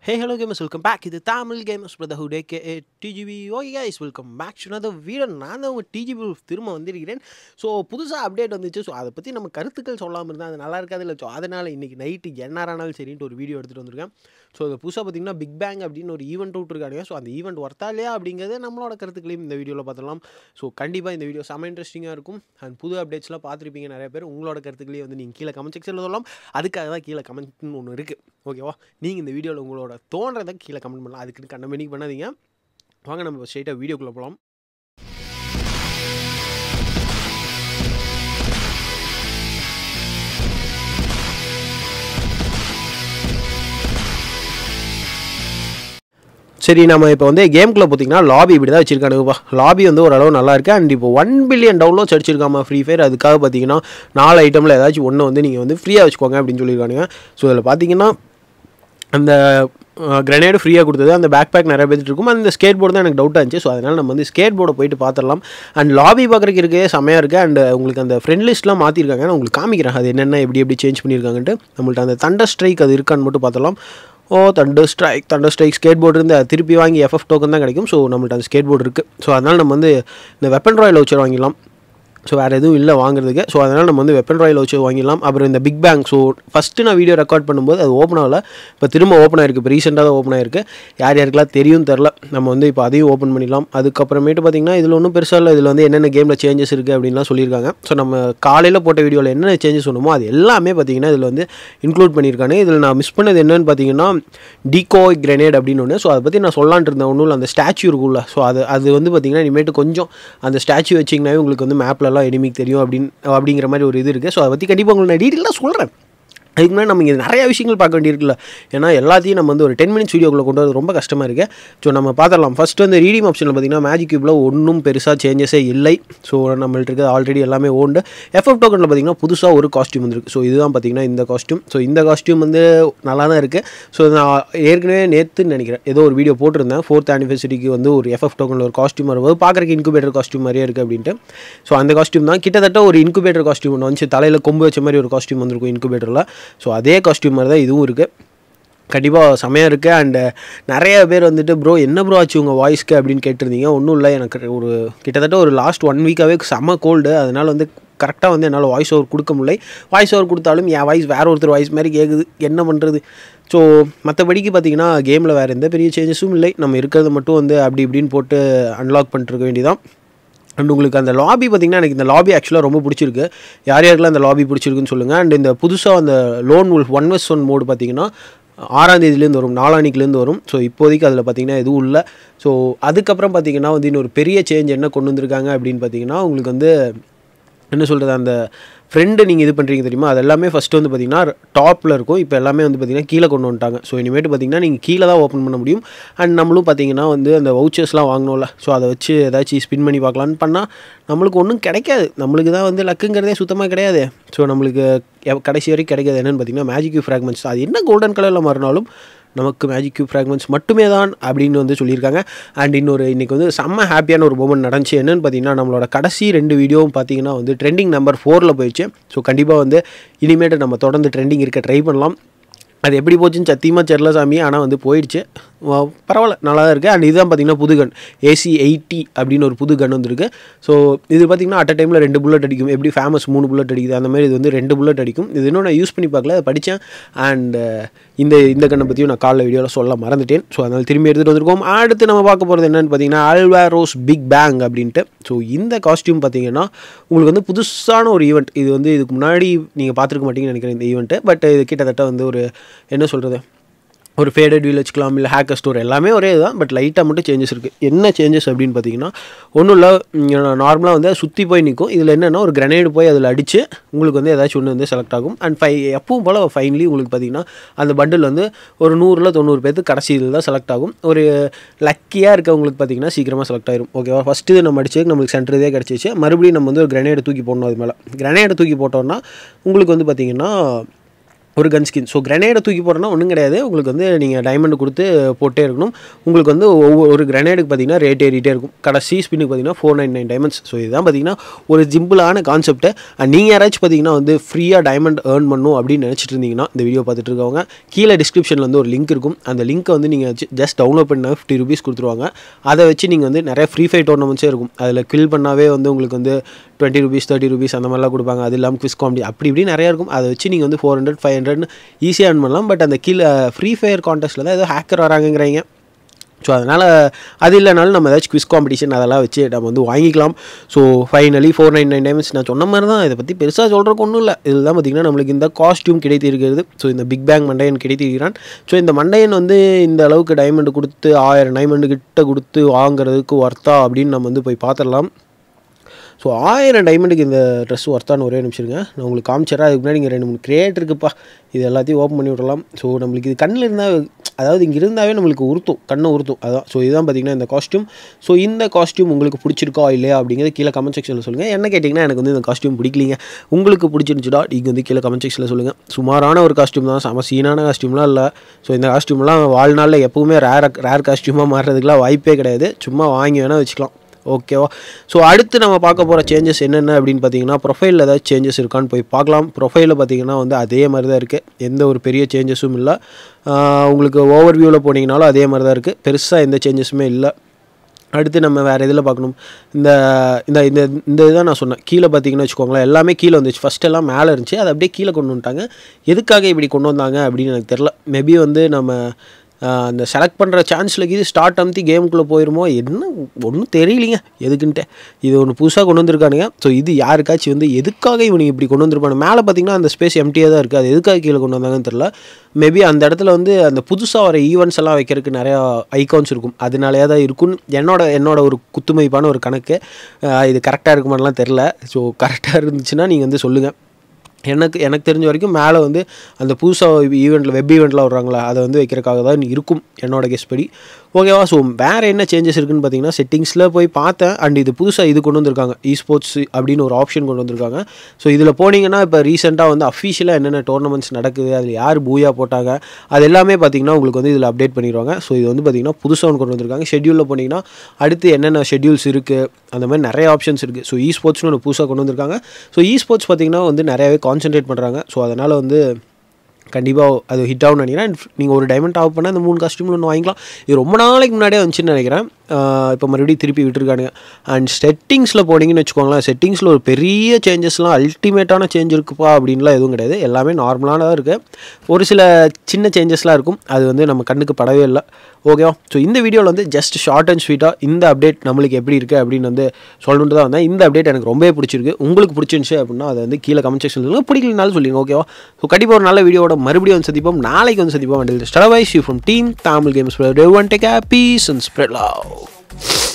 ஹே hello gamers welcome back இது Tamil gamers brotherhood AK DGP okay guys welcome back to another video நான் தான் உங்கள் DGP திரும்ப வந்திருக்கிறேன் ஸோ புதுசாக அப்டேட் வந்துச்சு ஸோ அதை பற்றி நம்ம கருத்துக்கள் சொல்லாமல் இருந்தால் அது நல்லா இருக்காது இல்லை ஸோ அதனால் இன்றைக்கி நைட்டு என்ன ஆனாலும் சரின்ட்டு ஒரு வீடியோ எடுத்துகிட்டு வந்திருக்கேன் ஸோ அது புதுசாக பார்த்தீங்கன்னா பிக் பேங் அப்படின்னு ஒரு ஈவெண்ட் விட்டுருக்காங்க ஸோ அந்த ஈவெண்ட் ஒர்த்தா இல்லையா அப்படிங்கிறது நம்மளோட கருத்துக்களையும் இந்த வீடியோவில் பார்த்துடலாம் ஸோ கண்டிப்பாக இந்த வீடியோ செம்ம இன்ட்ரெஸ்டிங்காக இருக்கும் அண்ட் புது அப்டேட்ஸ்லாம் பார்த்துருப்பீங்க நிறைய பேர் உங்களோட கருத்துக்களையும் வந்து நீங்கள் கீழே கமெண்ட் செக்ஷனில் சொல்லலாம் அதுக்காக தான் கீழே கமெண்ட்னு ஒன்று இருக்குது ஓகேவா நீங்கள் இந்த வீடியோவில் உங்களோட தோன்றதை கீழே கமெண்ட் பண்ணலாம் அதுக்குன்னு கண்ண மெனிக் பண்ணாதீங்க வாங்க நம்ம ஸ்ட்ரைட்டாக வீடியோக்குள்ளே போகலாம் சரி நம்ம இப்போ வந்து கேம்குள்ளே பார்த்தீங்கன்னா லாபி இப்படி தான் வச்சிருக்கானுங்கப்பா லாபி வந்து ஓரளவு நல்லா இருக்கு அண்ட் இப்போ ஒன் பில்லியன் டவுன்லோட்ஸ் அடிச்சிருக்காமா ஃப்ரீ ஃபயர் அதுக்காக பார்த்தீங்கன்னா நாலு ஐட்டமில் ஏதாச்சும் ஒன்று வந்து நீங்கள் வந்து ஃப்ரீயாக வச்சுக்கோங்க அப்படின்னு சொல்லியிருக்கானுங்க ஸோ இதில் பார்த்தீங்கன்னா அந்த கிரனேடு ஃப்ரீயாக கொடுத்தது அந்த பேக் பேக் நிறைய பேர்த்து இருக்கும் அந்த ஸ்கேட் போர்டு தான் எனக்கு டவுட்டாக இருந்துச்சு ஸோ அதனால் நம்ம வந்து ஸ்கேட் போர்டை போயிட்டு பார்த்துடலாம் அண்ட் லாபி பார்க்குறதுக்கு இருக்கே செமையாக இருக்குது அண்ட் உங்களுக்கு அந்த ஃப்ரெண்ட் லிஸ்ட்லாம் மாற்றிருக்காங்க நான் உங்களுக்கு காமிக்கிறேன் அது என்னென்ன எப்படி எப்படி சேஞ்ச் பண்ணியிருக்காங்கன்ட்டு நம்மள்ட்ட அந்த தண்டர் ஸ்ட்ரைக் அது இருக்கான்னு மட்டும் பார்த்துடலாம் ஓ thunder strike thunder strike skateboard இருந்து அது திருப்பி வாங்கி எஃப்எஃப் டோக்கன் தான் கிடைக்கும் ஸோ நம்மள்ட்ட அந்த ஸ்கேட் போர்டு இருக்குது ஸோ அதனால் நம்ம வந்து இந்த வெப்பன் ராயல் வச்சு வாங்கிடலாம் ஸோ வேறு எதுவும் இல்லை வாங்குறதுக்கு ஸோ அதனால் நம்ம வந்து வெப்பன் ராயல் வச்சு வாங்கிடலாம் அப்புறம் இந்த பிக் பேங் ஸோ ஃபஸ்ட்டு நான் வீடியோ ரெக்கார்ட் பண்ணும்போது அது ஓப்பன் ஆகல இப்போ திரும்ப ஓப்பன் ஆயிருக்கு இப்போ ரீசெண்டாக தான் ஓப்பன் ஆயிருக்கு யார் யாருக்கெல்லாம் தெரியும் தெரில நம்ம வந்து இப்போ அதையும் ஓப்பன் பண்ணிடலாம் அதுக்கப்புறமேட்டு பார்த்திங்கன்னா இதில் ஒன்றும் பெருசாக இல்லை இதில் வந்து என்னென்ன கேமில் சேஞ்சஸ் இருக்குது அப்படின்லாம் சொல்லியிருக்காங்க ஸோ நம்ம காலையில் போட்ட வீடியோவில் என்னென்ன சேஞ்சஸ் ஒன்றுமோ அது எல்லாமே பார்த்திங்கன்னா இதில் வந்து இன்க்ளூட் பண்ணியிருக்காங்க இதில் நான் மிஸ் பண்ணது என்னென்னு பார்த்தீங்கன்னா டிகோய் கிரெனேட் அப்படின்னு ஒன்று ஸோ அதை பற்றி நான் சொல்லான்ட்டு இருந்தேன் ஒன்றும் இல்லை அந்த ஸ்டாச்சு இருக்குல்ல ஸோ அது அது வந்து பார்த்திங்கன்னா இனிமேட்டு கொஞ்சம் அந்த ஸ்டாச்சு வச்சிங்கனாவே உங்களுக்கு வந்து மேப்லலாம் எனிமிக் தெரியும் அப்படின்னு அப்படிங்கிற மாதிரி ஒரு இது இருக்குது ஸோ அதை பற்றி கண்டிப்பாக உங்களுக்கு நான் டீட்டெயிலாக சொல்கிறேன் அதுக்கு முன்னாடி நம்ம இங்கே நிறைய விஷயங்கள் பார்க்க வேண்டியிருக்குல்ல ஏன்னா எல்லாத்தையும் நம்ம வந்து ஒரு டென் மினிட்ஸ் வீடியோக்குள்ளே கொண்டு வரது ரொம்ப கஷ்டமாக இருக்குது ஸோ நம்ம பார்த்துடலாம் ஃபஸ்ட்டு வந்து ரீடிங் ஆப்ஷனில் பார்த்தீங்கன்னா மேஜிக் கியூப்பில் ஒன்றும் பெருசாக சேஞ்சஸே இல்லை ஸோ நம்மள்ட்ட இருக்குது ஆல்ரெடி எல்லாமே ஓண்டு எஃப்எஃப் டோக்கனில் பார்த்தீங்கன்னா புதுசாக ஒரு காஸ்ட்யூம் வந்துருக்கு ஸோ இதுதான் பார்த்தீங்கன்னா இந்த காஸ்ட்யூம் ஸோ இந்த காஸ்ட்யூம் வந்து நல்லா தான் இருக்குது ஸோ நான் ஏற்கனவே நேற்றுன்னு நினைக்கிறேன் ஏதோ ஒரு வீடியோ போட்டிருந்தேன் ஃபோர்த் ஆனிவர்சரிக்கு வந்து ஒரு எஃப்எஃப் டோக்கனில் ஒரு காஸ்ட்யூம் வரும்போது பார்க்குறக்கு இன்குபேட்டர் காஸ்ட்யூம் மாதிரியே இருக்குது அப்படின்ட்டு ஸோ அந்த காஸ்ட்யூம் தான் கிட்டத்தட்ட ஒரு இன்குபேட்டர் காஸ்ட்யூம் ஒன்று வந்து தலையில் கொம்பு வச்ச மாதிரி ஒரு காஸ்ட்யூம் வந்திருக்கும் இன்குபேட்டரில் ஸோ அதே காஸ்ட்யூம் மாதிரி தான் இதுவும் இருக்குது கண்டிப்பாக செமையாக இருக்குது அண்டு நிறைய பேர் வந்துட்டு ப்ரோ என்ன ப்ரோ ஆச்சு உங்கள் வாய்ஸ்க்கு அப்படின்னு கேட்டிருந்தீங்க ஒன்றும் இல்லை எனக்கு ஒரு கிட்டத்தட்ட ஒரு லாஸ்ட் ஒன் வீக்காகவே செம்ம கோல்டு அதனால் வந்து கரெக்டாக வந்து என்னால் வாய்ஸ் ஓவர் கொடுக்க முடியல வாய்ஸ் ஓவர் கொடுத்தாலும் என் வாய்ஸ் வேறு ஒருத்தர் வாய்ஸ் மாதிரி கேட்குது என்ன பண்ணுறது ஸோ மற்றபடிக்கு பார்த்தீங்கன்னா கேமில் வேறு எந்த பெரிய சேஞ்சஸும் இல்லை நம்ம இருக்கிறத மட்டும் வந்து அப்படி இப்படின்னு போட்டு அன்லாக் பண்ணிட்டுருக்க வேண்டியதான் அண்ட் உங்களுக்கு அந்த லாபி பார்த்திங்கன்னா எனக்கு இந்த லாபி ஆக்சுவலாக ரொம்ப பிடிச்சிருக்கு யார் யாருக்கெல்லாம் அந்த லாபி பிடிச்சிருக்குன்னு சொல்லுங்கள் அண்ட் இந்த புதுசாக அந்த lone wolf one versus one mode பார்த்திங்கன்னா ஆறாம் தேதியிலேருந்து வரும் நாளானிக்கிலேருந்து வரும் ஸோ இப்போதைக்கு அதில் பார்த்திங்கன்னா எதுவும் இல்லை ஸோ அதுக்கப்புறம் பார்த்திங்கன்னா வந்து இன்னொரு பெரிய சேஞ்ச் என்ன கொண்டு வந்திருக்காங்க அப்படின்னு பார்த்திங்கன்னா உங்களுக்கு வந்து என்ன சொல்கிறது அந்த ஃப்ரெண்டு நீங்கள் இது பண்ணுறீங்க தெரியுமா அது எல்லாமே ஃபஸ்ட்டு வந்து பார்த்திங்கன்னா டாப்பில் இருக்கும் இப்போ எல்லாமே வந்து பார்த்திங்கன்னா கீழே கொண்டு வந்துட்டாங்க ஸோ இனிமேட்டு பார்த்திங்கன்னா நீங்கள் கீழே தான் ஓப்பன் பண்ண முடியும் அண்ட் நம்மளும் பார்த்திங்கன்னா வந்து அந்த வவுச்சர்ஸ்லாம் வாங்கணும்ல ஸோ அதை வச்சு ஏதாச்சும் ஸ்பின் பண்ணி பார்க்கலான்னு பண்ணால் நம்மளுக்கு ஒன்றும் கிடைக்காது நம்மளுக்கு தான் வந்து லக்குங்கிறதே சுத்தமாக கிடையாது ஸோ நம்மளுக்கு கடைசி வரைக்கும் கிடைக்காது என்னென்னு பார்த்திங்கன்னா மேஜிக் ஃப்ராக்மெண்ட்ஸ் அது என்ன கோல்டன் கலரில் மாறினாலும் நமக்கு மேஜிக் கியூப் ஃப்ராக்மெண்ட்ஸ் மட்டுமே தான் அப்படின்னு வந்து சொல்லியிருக்காங்க அண்ட் இன்னொரு இன்றைக்கி வந்து செம்ம ஹாப்பியான ஒரு மூமெண்ட் நடந்துச்சு என்னென்னு பார்த்தீங்கன்னா நம்மளோட கடைசி ரெண்டு வீடியோவும் பார்த்தீங்கன்னா வந்து ட்ரெண்டிங் நம்பர் ஃபோரில் போயிடுச்சு ஸோ கண்டிப்பாக வந்து இனிமேட்டு நம்ம தொடர்ந்து ட்ரெண்டிங் இருக்க ட்ரை பண்ணலாம் அது எப்படி போச்சுன்னு சத்தியமாக தெரில சாமி ஆனால் வந்து போயிடுச்சு பரவாயில்ல நல்லா தான் இருக்குது அண்ட் இதுதான் பார்த்திங்கன்னா புது கன் ஏசி எயிட்டி அப்படின்னு ஒரு புது கன் வந்துருக்கு ஸோ இது பார்த்திங்கன்னா அட் அ டைமில் ரெண்டு புல்லட் அடிக்கும் எப்படி ஃபேமஸ் மூணு புல்லட் அடிக்குது அந்த மாதிரி இது வந்து ரெண்டு புல்லட் அடிக்கும் இது இன்னும் நான் யூஸ் பண்ணி பார்க்கல அதை படித்தேன் அண்ட் இந்த இந்த கண்ணை பற்றியும் நான் காலைல வீடியோவில் சொல்ல மறந்துட்டேன் ஸோ அதனால் திரும்பி எடுத்துகிட்டு வந்திருக்கோம் அடுத்து நம்ம பார்க்க போகிறது என்னென்னு பார்த்தீங்கன்னா அல்வாரோஸ் பிக் பேங் அப்படின்ட்டு ஸோ இந்த காஸ்ட்யூம் பார்த்தீங்கன்னா உங்களுக்கு வந்து புதுசான ஒரு ஈவெண்ட் இது வந்து இதுக்கு முன்னாடி நீங்கள் பார்த்துருக்க மாட்டீங்கன்னு நினைக்கிறேன் இந்த ஈவெண்ட்டு பட் இது கிட்டத்தட்ட வந்து ஒரு என்ன சொல்கிறது ஒரு ஃபேடட் வீல் வச்சுக்கலாம் இல்லை ஹேக்கர் ஸ்டோர் எல்லாமே ஒரே தான் பட் லைட்டாக மட்டும் சேஞ்சஸ் இருக்குது என்ன சேஞ்சஸ் அப்படின்னு பார்த்தீங்கன்னா ஒன்றும் இல்லை நார்மலாக வந்து சுற்றி போய் நிற்கும் இதில் என்னென்னா ஒரு கிரனேடு போய் அதில் அடித்து உங்களுக்கு வந்து ஏதாச்சும் ஒன்று வந்து செலக்ட் ஆகும் அண்ட் ஃபை எப்பவும் போல் ஃபைனலி உங்களுக்கு பார்த்தீங்கன்னா அந்த பண்டில் வந்து ஒரு நூறில் தொண்ணூறு பேர்த்து கடைசி இதில் தான் செலக்ட் ஆகும் ஒரு லக்கியாக இருக்கவங்களுக்கு பார்த்தீங்கன்னா சீக்கிரமாக செலக்ட் ஆயிரும் ஓகேவா ஃபஸ்ட்டு நம்ம அடிச்சு நம்மளுக்கு சென்டர் இதே கிடச்சிச்சு மறுபடியும் நம்ம வந்து ஒரு கிரனேடு தூக்கி போடணும் அது மேலே கிரனேடு தூக்கி போட்டோம்னா உங்களுக்கு வந்து பார்த்திங்கன்னா ஒரு கன் ஸ்கின் ஸோ கிரனேடை தூக்கி போடுறோன்னா ஒன்றும் கிடையாது உங்களுக்கு வந்து நீங்கள் டைமண்ட் கொடுத்து போட்டே இருக்கணும் உங்களுக்கு வந்து ஒவ்வொரு ஒரு கிரனேடுக்கு பார்த்தீங்கன்னா ரேட் ஏறிட்டே இருக்கும் கடைசி ஸ்பின்னுக்கு பார்த்தீங்கன்னா four nine nine diamonds so இதுதான் பார்த்தீங்கன்னா ஒரு சிம்பிளான கான்செப்ட்டு நீங்கள் யாராச்சும் பார்த்தீங்கன்னா வந்து ஃப்ரீயாக டைமண்ட் ஏர்ன் பண்ணணும் அப்படின்னு நினச்சிட்டு இருந்தீங்கன்னா இந்த வீடியோ பார்த்துட்டு இருக்கவங்க கீழே டிஸ்கிரிப்ஷனில் வந்து ஒரு லிங்க் இருக்கும் அந்த லிங்க்கை வந்து நீங்கள் ஜஸ்ட் டவுன்லோட் பண்ண ஃபிஃப்டி ருபீஸ் கொடுத்துருவாங்க அதை வச்சு நீங்கள் வந்து நிறைய ஃப்ரீ ஃபயர் டோர்னமெண்ட்ஸே இருக்கும் அதில் கில் பண்ணாவே வந்து உங்களுக்கு வந்து டுவெண்ட்டி ருபீஸ் தேர்ட்டி ருபீஸ் அந்த மாதிரிலாம் கொடுப்பாங்க அது இல்லாமல் குவிஸ் காமெடி அப்படி இப்படி நிறையா இருக்கும் அதை வச்சு நீங்கள் வந்து ஃபோர் ஹண்ட்ரட் ஃபைவ் ஹண்ட்ரட்னு ஈஸியாக earn பண்ணலாம் பட் அந்த கீழே ஃப்ரீ ஃபயர் கான்டெஸ்ட்டில் தான் ஏதோ ஹேக்கர் வராங்கங்கிறீங்க ஸோ அதனால் அது இல்லைனாலும் நம்ம ஏதாச்சும் குவிஸ் காம்படிஷன் அதெல்லாம் வச்சு நம்ம வந்து வாங்கிக்கலாம் so finally four nine nine diamonds நான் சொன்ன மாதிரி தான் இதை பற்றி பெருசாக சொல்கிறக்கு ஒன்றும் இல்லை இதில் தான் பார்த்திங்கன்னா நம்மளுக்கு இந்த காஸ்டியூம் கிடைத்திருக்கிறது ஸோ இந்த பிக் பேங் மண்டையன் கிடைத்திருக்கிறான் ஸோ இந்த மண்டையன் வந்து இந்த அளவுக்கு டைமண்ட் கொடுத்து ஆயிரம் டைமண்ட் கிட்ட கொடுத்து வாங்குறதுக்கு ஒர்த்தா அப்படின்னு நம்ம வந்து போய் பார்த்துடலாம் ஸோ ஆயிரம் டைமண்டுக்கு இந்த ட்ரெஸ் ஒர்த்தான ஒரே நிமிஷம் இருங்க நான் உங்களுக்கு காமிச்சிடறேன் அதுக்கு முன்னாடி இங்கே ரெண்டு மூணு கிரியேட் இருக்குப்பா இது எல்லாத்தையும் ஓப்பன் பண்ணி விடலாம் ஸோ நம்மளுக்கு இது கண்ணில் இருந்தால் அதாவது இங்கே இருந்தாவே நம்மளுக்கு உறுத்தும் கண்ணை உறுத்தும் அதான் ஸோ இதுதான் பார்த்தீங்கன்னா இந்த காஸ்ட்யூம் ஸோ இந்த காஸ்ட்யூம் உங்களுக்கு பிடிச்சிருக்கா இல்லையா அப்படிங்கிறத கீழே கமெண்ட் செக்ஷனில் சொல்லுங்கள் என்ன கேட்டிங்கன்னா எனக்கு வந்து இந்த காஸ்ட்யூம் பிடிக்கலிங்க உங்களுக்கு பிடிச்சிருந்துச்சுடா நீங்கள் வந்து கீழே கமெண்ட் செக்ஷனில் சொல்லுங்கள் சுமாரான ஒரு காஸ்ட்யூம் தான் செம சீனான காஸ்ட்யூம்லாம் இல்லை ஸோ இந்த காஸ்ட்யூம்லாம் வாழ்நாளில் எப்பவுமே ரேர் ரேர் காஸ்ட்யூமாக மாறுறதுக்குலாம் வாய்ப்பே கிடையாது சும்மா வாங்கி வேணால் வச்சுக்கலாம் ஓகேவா ஸோ அடுத்து நம்ம பார்க்க போகிற சேஞ்சஸ் என்னென்ன அப்படின்னு பார்த்தீங்கன்னா ப்ரொஃபைலில் ஏதாவது சேஞ்சஸ் இருக்கான்னு போய் பார்க்கலாம் ப்ரொஃபைலில் பார்த்தீங்கன்னா வந்து அதே மாதிரி தான் இருக்குது எந்த ஒரு பெரிய சேஞ்சஸும் இல்லை ஆஹ் உங்களுக்கு ஓவர் வியூவில் போனீங்கனாலும் அதே மாதிரி தான் இருக்குது பெருசாக எந்த சேஞ்சஸுமே இல்லை அடுத்து நம்ம வேறு இதில் பார்க்கணும் இந்த இந்த இந்த இந்த இதான் நான் சொன்னேன் கீழே பார்த்தீங்கன்னு வச்சுக்கோங்களேன் எல்லாமே கீழே வந்துச்சு ஃபஸ்ட் எல்லாம் மேலே இருந்துச்சு அதை அப்படியே கீழே கொண்டு வந்துட்டாங்க எதுக்காக இப்படி கொண்டு வந்தாங்க அப்படின்னு எனக்கு தெரில மேபி வந்து நம்ம ஆஹ், அந்த செலக்ட் பண்ணுற சான்ஸில் இது ஸ்டார்ட் அமுத்தி கேமுக்குள்ளே போயிருமோ என்ன ஒன்றும் தெரியலிங்க எதுக்குன்ட்டு இது ஒன்று புதுசாக கொண்டு வந்திருக்கானுங்க ஸோ இது யாருக்காச்சும் வந்து எதுக்காக இவனுங்க இப்படி கொண்டு வந்திருப்பானு மேலே பார்த்தீங்கன்னா அந்த ஸ்பேஸ் எம்டியாக தான் இருக்குது அது எதுக்காக கீழே கொண்டு வந்தாங்கன்னு தெரில மேபி அந்த இடத்துல வந்து அந்த புதுசாக வர ஈவெண்ட்ஸ் எல்லாம் வைக்கிறதுக்கு நிறையா ஐகான்ஸ் இருக்கும் அதனாலேயே தான் இருக்கும்னு என்னோட என்னோட ஒரு குத்துமதிப்பான ஒரு கணக்கு ஆஹ், இது கரெக்டாக இருக்குமான்லாம் தெரில ஸோ கரெக்டாக இருந்துச்சுன்னா நீங்கள் வந்து சொல்லுங்கள் எனக்கு எனக்கு தெரிஞ்ச வரைக்கும் மேலே வந்து அந்த புதுசாக ஈவெண்ட்டில் வெப் ஈவெண்ட்லாம் வர்றாங்களா அதை வந்து வைக்கிறதுக்காக தான் இருக்கும் என்னோட கெஸ் படி ஓகேவா ஸோ வேறு என்ன சேஞ்சஸ் இருக்குன்னு பார்த்தீங்கன்னா செட்டிங்ஸில் போய் பார்த்தேன் அண்ட் இது புதுசாக இது கொண்டு வந்திருக்காங்க இ ஸ்போர்ட்ஸ் அப்படின்னு ஒரு ஆப்ஷன் கொண்டு வந்திருக்காங்க ஸோ இதில் போனீங்கன்னா இப்போ ரீசெண்டாக வந்து அஃபிஷியலாக என்னென்ன டோர்னமெண்ட்ஸ் நடக்குது அதில் யார் பூயா போட்டாங்க அது எல்லாமே பார்த்தீங்கன்னா உங்களுக்கு வந்து இதில் அப்டேட் பண்ணிடுவாங்க ஸோ இது வந்து பார்த்தீங்கன்னா புதுசாக ஒன்று கொண்டு வந்திருக்காங்க ஷெட்யூலில் போனீங்கன்னா அடுத்து என்னென்ன ஷெட்யூல்ஸ் இருக்குது அந்த மாதிரி நிறைய ஆப்ஷன்ஸ் இருக்குது ஸோ இ ஸ்போர்ட்ஸ்னு ஒன்று புதுசாக கொண்டு வந்திருக்காங்க ஸோ இ ஸ்போர்ட்ஸ் பார்த்தீங்கன்னா வந்து நிறையாவே கான்சென்ட்ரேட் பண்ணுறாங்க ஸோ அதனால் வந்து கண்டிப்பாக அது ஹிட் ஆகும்னு நினைக்கிறேன் நீங்கள் ஒரு டைமண்ட் ஆஃப் பண்ணால் அந்த மூணு காஸ்டியூமில் ஒன்று வாங்கிக்கலாம் இது ரொம்ப நாளைக்கு முன்னாடியே வந்துச்சுன்னு நினைக்கிறேன் இப்போ மறுபடியும் திருப்பி விட்டுருக்கானுங்க அண்ட் செட்டிங்ஸில் போனீங்கன்னு வச்சுக்கோங்களேன் செட்டிங்ஸில் ஒரு பெரிய சேஞ்சஸ்லாம் அல்டிமேட்டான சேஞ்ச் இருக்குப்பா அப்படின்லாம் எதுவும் கிடையாது எல்லாமே நார்மலானதாக இருக்குது ஒரு சில சின்ன சேஞ்சஸ்லாம் இருக்கும் அது வந்து நம்ம கண்ணுக்கு படவே இல்லை ஓகேவா ஸோ இந்த வீடியோவில் வந்து ஜஸ்ட் ஷார்ட் அண்ட் ஸ்வீட்டாக இந்த அப்டேட் நம்மளுக்கு எப்படி இருக்குது அப்படின்னு வந்து சொல்லணுன்ட்டு தான் வந்தேன் இந்த அப்டேட் எனக்கு ரொம்பவே பிடிச்சிருக்கு உங்களுக்கு பிடிச்சிருந்துச்சு அப்படின்னா அதை வந்து கீழே கமெண்ட் செக்ஷன் சொல்லுங்கள் பிடிக்கலனாலும் சொல்லுங்க ஓகேவா ஸோ கண்டிப்பாக ஒரு நல்ல வீடியோட மறுபடியும் வந்து சந்திப்போம் நாளைக்கு வந்து சந்திப்போம் until stay wise you from team Tamil games one take peace and spread love